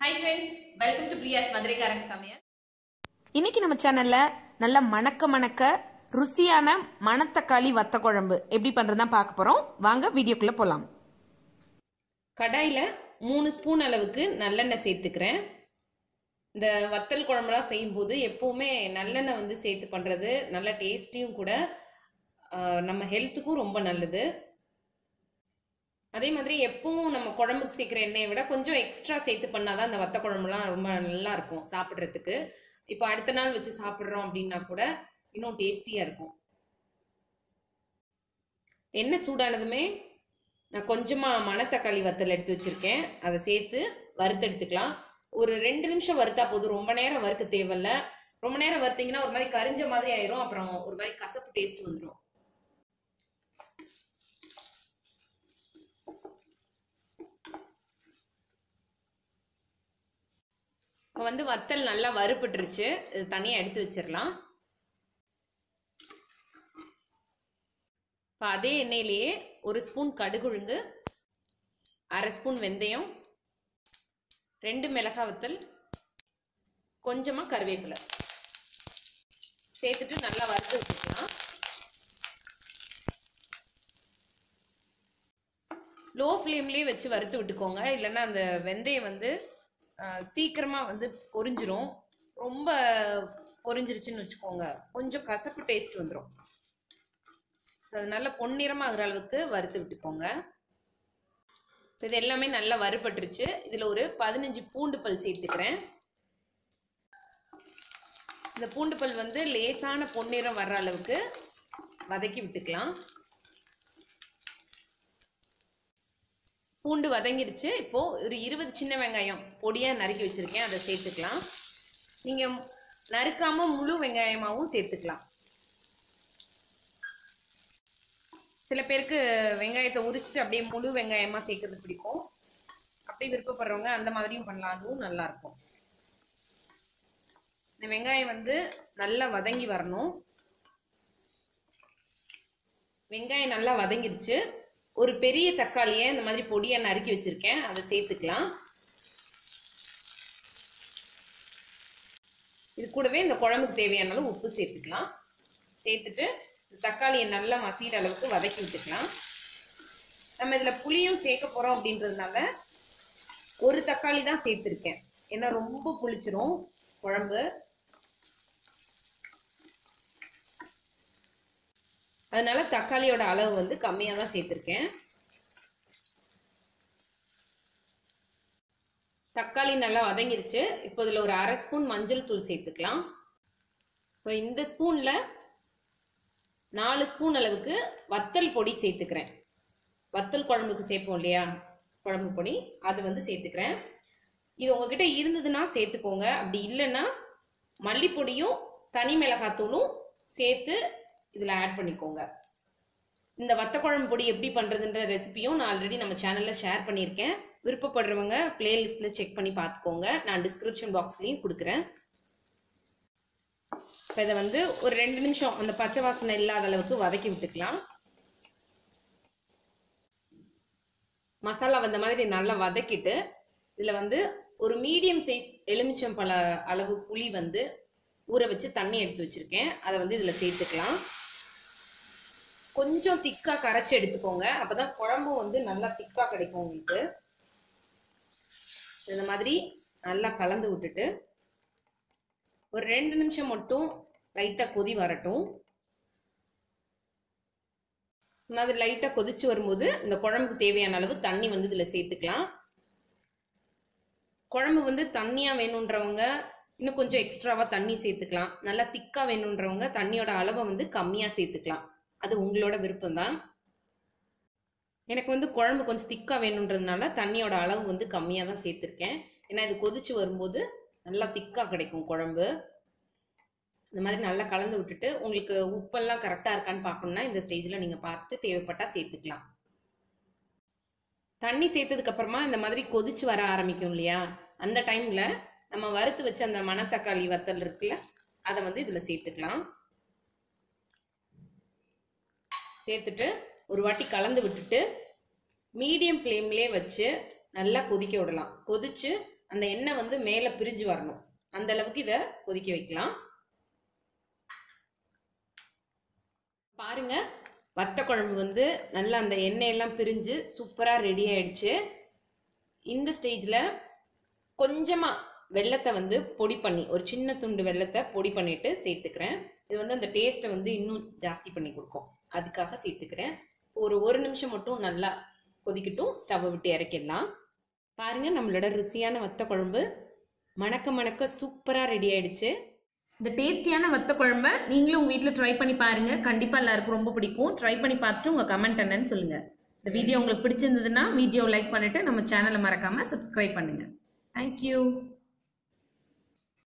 hi friends welcome to Priya's மதுரைக்காரங்க சமையல் இன்னைக்கு நம்ம சேனல்ல நல்ல மணக்க மணக்க ருசியான மணத்தக்காளி வத்த குழம்பு எப்படி பண்றதுனா பார்க்க போறோம் வாங்க வீடியோக்குள்ள போலாம் கடாயில் மூணு ஸ்பூன் அளவுக்கு நல்லெண்ணெய் சேர்த்துக்கிறேன் இந்த வத்தல் குழம்புலாம் செய்யும்போது எப்போவுமே நல்லெண்ணெய் வந்து சேர்த்து பண்ணுறது நல்ல டேஸ்டியும் கூட ஆஹ், நம்ம ஹெல்த்துக்கும் ரொம்ப நல்லது அதே மாதிரி எப்பவும் நம்ம குழம்புக்கு சேர்க்குற எண்ணெயை விட கொஞ்சம் எக்ஸ்ட்ரா சேர்த்து பண்ணாதான் அந்த வத்த குழம்புலாம் ரொம்ப நல்லா இருக்கும் சாப்பிட்றதுக்கு இப்போ அடுத்த நாள் வச்சு சாப்பிட்றோம் அப்படின்னா கூட இன்னும் டேஸ்டியாக இருக்கும் எண்ணெய் சூடானதுமே நான் கொஞ்சமாக மணத்தக்காளி வத்தல் எடுத்து வச்சுருக்கேன் அதை சேர்த்து வறுத்தெடுத்துக்கலாம் ஒரு ரெண்டு நிமிஷம் வறுத்தா போதும் ரொம்ப நேரம் வறுக்க தேவையில்ல ரொம்ப நேரம் வறுத்தீங்கன்னா ஒரு மாதிரி கரிஞ்ச மாதிரி ஆயிரும் அப்புறம் ஒரு மாதிரி கசப்பு டேஸ்ட் வந்துடும் இப்போ வந்து வத்தல் நல்லா வறுபட்டுருச்சு இது தனியாக எடுத்து வச்சிடலாம் இப்போ அதே எண்ணெயிலேயே ஒரு ஸ்பூன் கடுகு உளுந்து அரை ஸ்பூன் வெந்தயம் ரெண்டு மிளகாய் வத்தல் கொஞ்சமாக கருவேப்பிலை சேர்த்துட்டு நல்லா வறுத்து வச்சுக்கலாம் லோ ஃப்ளேம்லேயே வச்சு வறுத்து விட்டுக்கோங்க இல்லைன்னா அந்த வெந்தயம் வந்து சீக்கிரமாக வந்து பொரிஞ்சிரும் ரொம்ப பொரிஞ்சிருச்சுன்னு வச்சுக்கோங்க கொஞ்சம் கசப்பு டேஸ்ட் வந்துடும் ஸோ அது நல்லா பொன்னிறமாக ஆகிற அளவுக்கு வறுத்து விட்டுக்கோங்க இப்போ இது எல்லாமே நல்லா வறுபட்டுருச்சு இதில் ஒரு பதினஞ்சு பூண்டு பல் சேர்த்துக்கிறேன் இந்த பூண்டு பல் வந்து லேசான பொன்னிறம் வர்ற அளவுக்கு வதக்கி விட்டுக்கலாம் பூண்டு வதங்கிருச்சு இப்போது ஒரு இருபது சின்ன வெங்காயம் பொடியாக நறுக்கி வச்சுருக்கேன் அதை சேர்த்துக்கலாம் நீங்கள் நறுக்காமல் முழு வெங்காயமாகவும் சேர்த்துக்கலாம் சில பேருக்கு வெங்காயத்தை உரிச்சிட்டு அப்படியே முழு வெங்காயமாக சேர்க்கறது பிடிக்கும் அப்படி விருப்பப்படுறவங்க அந்த மாதிரியும் பண்ணலாம் அதுவும் நல்லாயிருக்கும் இந்த வெங்காயம் வந்து நல்லா வதங்கி வரணும் வெங்காயம் நல்லா வதங்கிருச்சு ஒரு பெரிய தக்காளியை இந்த மாதிரி பொடியாக நறுக்கி வச்சுருக்கேன் அதை சேர்த்துக்கலாம் இது கூடவே இந்த குழம்புக்கு தேவையான அளவு உப்பு சேர்த்துக்கலாம் சேர்த்துட்டு தக்காளியை நல்லா மசிகிற அளவுக்கு வதக்கி விட்டுக்கலாம் நம்ம இதில் புளியும் சேர்க்க போகிறோம் அப்படின்றதுனால ஒரு தக்காளி தான் சேர்த்துருக்கேன் ஏன்னா ரொம்ப புளிச்சிரும் குழம்பு அதனால தக்காளியோட அளவு வந்து கம்மியாக தான் சேர்த்துருக்கேன் தக்காளி நல்லா வதங்கிருச்சு இப்போ இதில் ஒரு அரை ஸ்பூன் மஞ்சள் தூள் சேர்த்துக்கலாம் இப்போ இந்த ஸ்பூனில் நாலு ஸ்பூன் அளவுக்கு வத்தல் பொடி சேர்த்துக்கிறேன் வத்தல் குழம்புக்கு சேர்ப்போம் இல்லையா குழம்பு பொடி அது வந்து சேர்த்துக்கிறேன் இது உங்ககிட்ட இருந்ததுன்னா சேர்த்துக்கோங்க அப்படி இல்லைன்னா மல்லிப்பொடியும் தனி மிளகாத்தூளும் சேர்த்து இதில் ஆட் பண்ணிக்கோங்க இந்த வத்த குழம்பு பொடி எப்படி பண்ணுறதுன்ற ரெசிபியும் நான் ஆல்ரெடி நம்ம சேனலில் ஷேர் பண்ணியிருக்கேன் விருப்பப்படுறவங்க பிளேலிஸ்ட்டில் செக் பண்ணி பார்த்துக்கோங்க நான் டிஸ்கிரிப்ஷன் பாக்ஸ்லேயும் கொடுக்குறேன் இப்போ இதை வந்து ஒரு ரெண்டு நிமிஷம் அந்த பச்சை வாசனை இல்லாத அளவுக்கு வதக்கி விட்டுக்கலாம் மசாலா வந்த மாதிரி நல்லா வதக்கிட்டு இதில் வந்து ஒரு மீடியம் சைஸ் எலுமிச்சம் பழ அளவு புளி வந்து ஊற வச்சு தண்ணி எடுத்து வச்சுருக்கேன் அதை வந்து இதில் சேர்த்துக்கலாம் கொஞ்சம் திக்காக கரைச்சி எடுத்துக்கோங்க அப்போ தான் குழம்பும் வந்து நல்லா திக்காக கிடைக்கும் உங்களுக்கு இந்த மாதிரி நல்லா கலந்து விட்டுட்டு ஒரு ரெண்டு நிமிஷம் மட்டும் லைட்டாக கொதி வரட்டும் இந்த மாதிரி லைட்டாக கொதிச்சு வரும்போது இந்த குழம்புக்கு தேவையான அளவு தண்ணி வந்து இதில் சேர்த்துக்கலாம் குழம்பு வந்து தண்ணியாக வேணுன்றவங்க இன்னும் கொஞ்சம் எக்ஸ்ட்ராவாக தண்ணி சேர்த்துக்கலாம் நல்லா திக்காக வேணுன்றவங்க தண்ணியோட அளவை வந்து கம்மியாக சேர்த்துக்கலாம் அது உங்களோட விருப்பம் தான் எனக்கு வந்து குழம்பு கொஞ்சம் திக்காக வேணுன்றதுனால தண்ணியோட அளவு வந்து கம்மியாக தான் சேர்த்துருக்கேன் ஏன்னா இது கொதிச்சு வரும்போது நல்லா திக்காக கிடைக்கும் குழம்பு இந்த மாதிரி நல்லா கலந்து விட்டுட்டு உங்களுக்கு உப்பெல்லாம் கரெக்டாக இருக்கான்னு பார்க்கணுன்னா இந்த ஸ்டேஜில் நீங்கள் பார்த்துட்டு தேவைப்பட்டால் சேர்த்துக்கலாம் தண்ணி சேர்த்ததுக்கு அப்புறமா இந்த மாதிரி கொதிச்சு வர ஆரம்பிக்கும் இல்லையா அந்த டைமில் நம்ம வறுத்து வச்ச அந்த மணத்தக்காளி வத்தல் இருக்குல்ல அதை வந்து இதில் சேர்த்துக்கலாம் சேர்த்துட்டு ஒரு வாட்டி கலந்து விட்டுட்டு மீடியம் ஃப்ளேம்லேயே வச்சு நல்லா கொதிக்க விடலாம் கொதிச்சு அந்த எண்ணெய் வந்து மேலே பிரிஞ்சு வரணும் அந்த அளவுக்கு இதை கொதிக்க வைக்கலாம் பாருங்க வத்த குழம்பு வந்து நல்லா அந்த எண்ணெயெல்லாம் பிரிஞ்சு சூப்பராக ரெடி ஆயிடுச்சு இந்த ஸ்டேஜில் கொஞ்சமாக வெள்ளத்தை வந்து பொடி பண்ணி ஒரு சின்ன துண்டு வெள்ளத்தை பொடி பண்ணிட்டு சேர்த்துக்கிறேன் இது வந்து அந்த டேஸ்ட்டை வந்து இன்னும் ஜாஸ்தி பண்ணி கொடுக்கும் அதுக்காக சேர்த்துக்கிறேன் ஒரு ஒரு நிமிஷம் மட்டும் நல்லா கொதிக்கட்டும் ஸ்டவ்வை விட்டு இறக்கிடலாம் பாருங்க நம்மளோட ருசியான வத்த குழம்பு மணக்க மணக்க சூப்பராக ரெடி ஆயிடுச்சு இந்த டேஸ்டியான வத்த குழம்ப நீங்களும் உங்கள் வீட்டில் ட்ரை பண்ணி பாருங்க கண்டிப்பாக எல்லாருக்கும் ரொம்ப பிடிக்கும் ட்ரை பண்ணி பார்த்துட்டு உங்கள் கமெண்ட் என்னன்னு சொல்லுங்க இந்த வீடியோ உங்களுக்கு பிடிச்சிருந்ததுன்னா வீடியோ லைக் பண்ணிட்டு நம்ம சேனலை மறக்காம சப்ஸ்கிரைப் பண்ணுங்க தேங்க்யூ